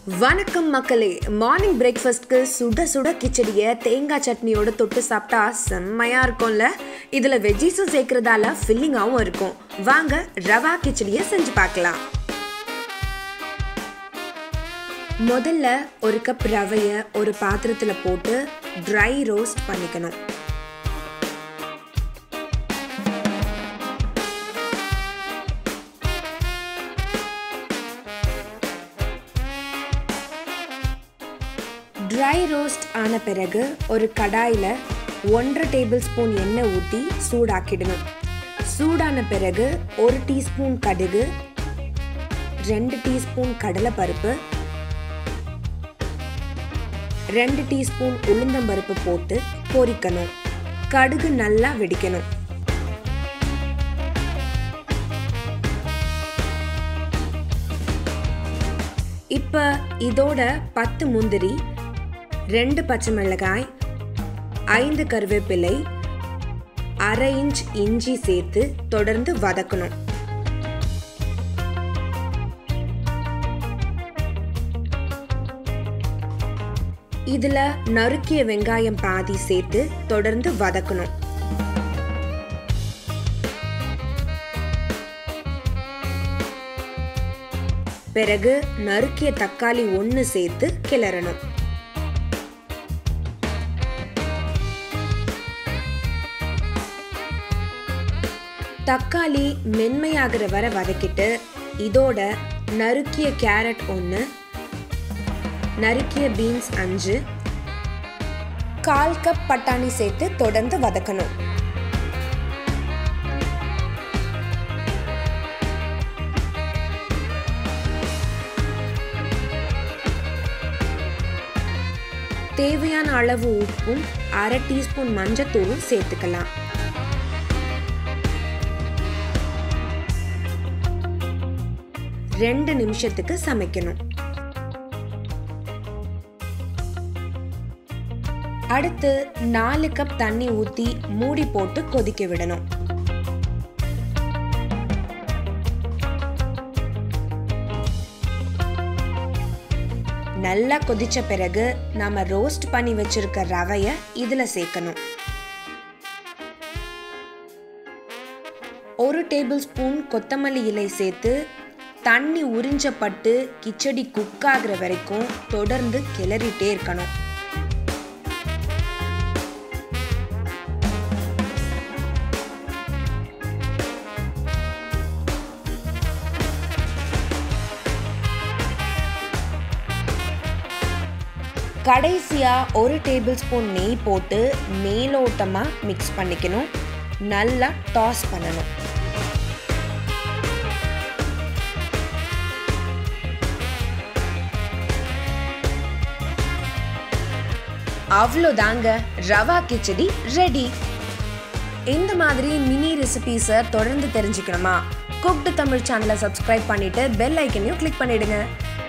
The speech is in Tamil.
வணக்கம் மக்களே மார்னிங் பிரேக்ஃபாஸ்ட்க்கு சுட சுட கிச்சடியை தேங்காய் சட்னியோட தொட்டு சாப்பிட்டா செம்மையா இருக்கும்ல இதில் வெஜ்ஜீஸும் சேர்க்கறதால ஃபில்லிங்காகவும் இருக்கும் வாங்க ரவா கிச்சடியை செஞ்சு பார்க்கலாம் முதல்ல ஒரு கப் ரவையை ஒரு பாத்திரத்தில் போட்டு ட்ரை ரோஸ்ட் பண்ணிக்கணும் ட்ரை ரோஸ்ட் ஆன பிறகு ஒரு கடாயில் ஒன்றரை டேபிள் ஸ்பூன் எண்ணெய் ஊற்றி சூடாக்கிடணும் சூடான பிறகு ஒரு டீஸ்பூன் கடுகு ரெண்டு டீஸ்பூன் கடலைப்பருப்பு ரெண்டு டீஸ்பூன் உளுந்தம்பருப்பு போட்டு பொரிக்கணும் கடுகு நல்லா வெடிக்கணும் இப்போ இதோட பத்து முந்திரி ரெண்டு பச்சை மிளகாய் ஐந்து கருவேப்பிலை அரை இன்ச் இஞ்சி சேர்த்து தொடர்ந்து வதக்கணும் இதுல நறுக்கிய வெங்காயம் பாதி சேர்த்து தொடர்ந்து வதக்கணும் பிறகு நறுக்கிய தக்காளி ஒன்று சேர்த்து கிளறணும் தக்காளி மென்மையாகிற வரை வதக்கிட்டு இதோட நறுக்கிய கேரட் ஒன்று நறுக்கிய பீன்ஸ் அஞ்சு கால் கப் பட்டாணி சேர்த்து தொடர்ந்து வதக்கணும் தேவையான அளவு உப்பும் அரை டீஸ்பூன் மஞ்சத்தூளும் சேர்த்துக்கலாம் ரெண்டு நிமிஷத்துக்கு சமைக்கணும் அடுத்து நாலு கப் தண்ணி ஊற்றி மூடி போட்டு கொதிக்க விடணும் நல்லா கொதிச்ச பிறகு நாம ரோஸ்ட் பண்ணி வச்சிருக்க ரவைய இதுல சேர்க்கணும் ஒரு டேபிள் ஸ்பூன் கொத்தமல்லி இலை சேர்த்து தண்ணி உறிஞ்சப்பட்டு கிச்சடி குக் ஆகுற வரைக்கும் தொடர்ந்து கிளறிட்டே இருக்கணும் கடைசியாக ஒரு டேபிள் ஸ்பூன் நெய் போட்டு மேலோட்டமாக மிக்ஸ் பண்ணிக்கணும் நல்லா டாஸ் பண்ணணும் அவ்வளோதாங்க ரவா கிச்சடி ரெடி இந்த மாதிரி மினி ரெசிபீஸை தொடர்ந்து தெரிஞ்சுக்கணுமா குக்டு தமிழ் சேனலை சப்ஸ்கிரைப் பண்ணிட்டு பெல் ஐக்கனையும் கிளிக் பண்ணிடுங்க